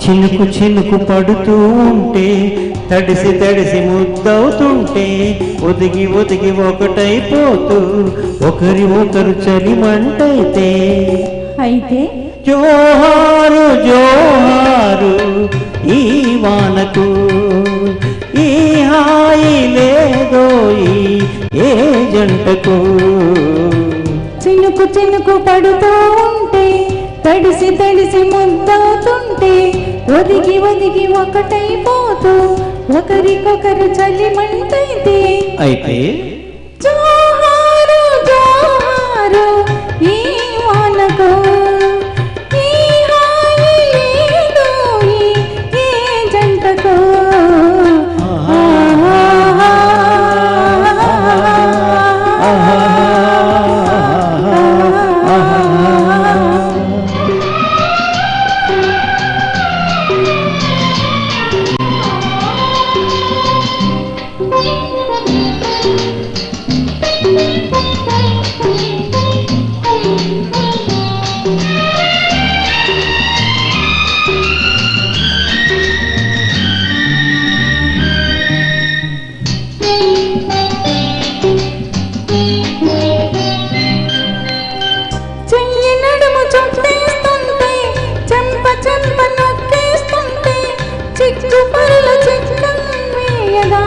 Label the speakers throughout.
Speaker 1: చినుకు చినుకు పడుతూ ఉంటే తడిసి తడిసి ముద్దవుతుంటే ఒదిగి ఒదిగి ఒకటైపోతూ ఒకరి ఒకరు చలిమంటైతే
Speaker 2: అయితే
Speaker 1: జోహారు జోహారు ఈ వానకు ఈ హాయి లేదోయి ఏ జంటకు
Speaker 2: చినుకు చినుకు పడుతూ ఉంటే తడిసి తడిసి ముద్దవుతుంటే ఒదిగి ఒదిగి ఒకటైపోతూ ఒకరికొకరు చలిమంటైతే
Speaker 1: అయితే
Speaker 2: జోహారు జోహారు ఈ వానకు ఈ హాయి లేదు ఈ ఏ జంటకు చెయ్యి నడుము చుట్టేస్తుంటే చెంప చెంప నొక్కేస్తుంటే చిక్కు పళ్ళు చిక్కం వేయగా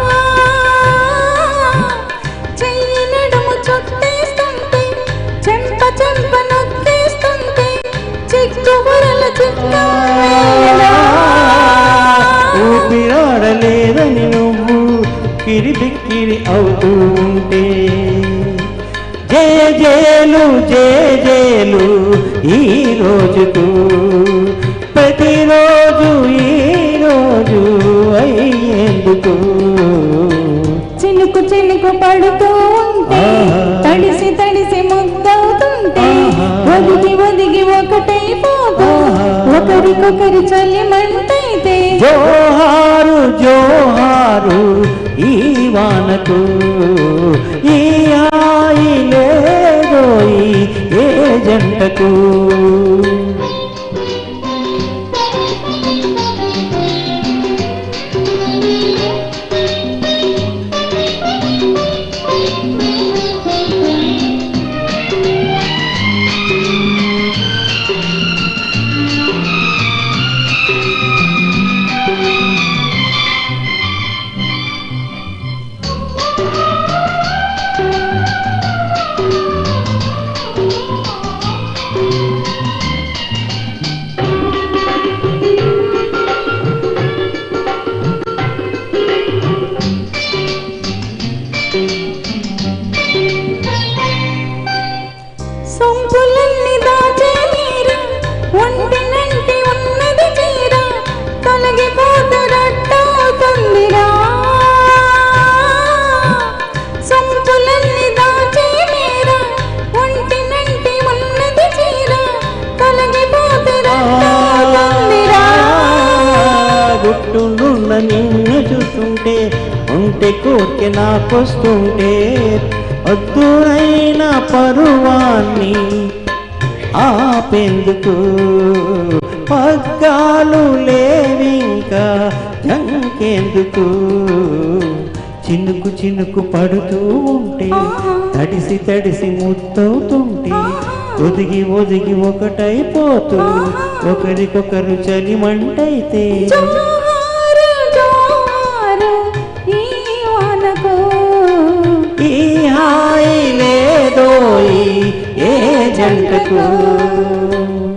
Speaker 2: చెయ్యి నడుము చుట్టేస్తుంటే చెంప చెంప నొక్కేస్తుంటే చిక్కు పళ్ళు చిక్కం వేయగా
Speaker 1: ఊపిరాడలేదని నువ్వు కిరిబిక్కిరి అవుతూ ఉంటే జయ జయలు జయ జయలు ఈ రోజుకు ప్రతిరోజు ఈ రోజు అయ్యేందుకు
Speaker 2: చినుకు చినుకు పడుతూ ఉంటే
Speaker 1: ఆహా.
Speaker 2: తడిసి తడిసి ముద్దవుతుంటే
Speaker 1: ఆహా.
Speaker 2: ఒదిగి ఒదిగి ఒకటైపోతూ
Speaker 1: ఆహా.
Speaker 2: ఒకరికొకరు చల్లిమంటైతే
Speaker 1: జోహారు జోహారు ఈ వానకు ఈ హాయి లేదోయి ఏ జంటకు
Speaker 2: సొంపులన్నీ దాచే నీర ఒంటినంటి ఉన్నది చీర తొలగిపోతరట్టవుతుందిరా సొంపులన్నీ దాచే నీర ఒంటినంటి ఉన్నది చీర తొలగిపోతరట్టవుతుందిరా
Speaker 1: గుట్టునున్న నిన్ను చూస్తుంటే ఉంటే కోరిక నాకొస్తుంటే వద్దురైన పరువాన్ని ఆపేందుకు పగ్గాలు లేవింకా జంకేందుకు చినుకు చినుకు పడుతూ ఉంటే తడిసి తడిసి ముద్దవుతుంటే ఒదిగి ఒదిగి ఒకటైపోతూ ఒకరికొకరు చలిమంటైతే
Speaker 2: జోహారు జోహారు ఈ వానకు
Speaker 1: ఈ హాయి లేదోయి ఏ జంటకు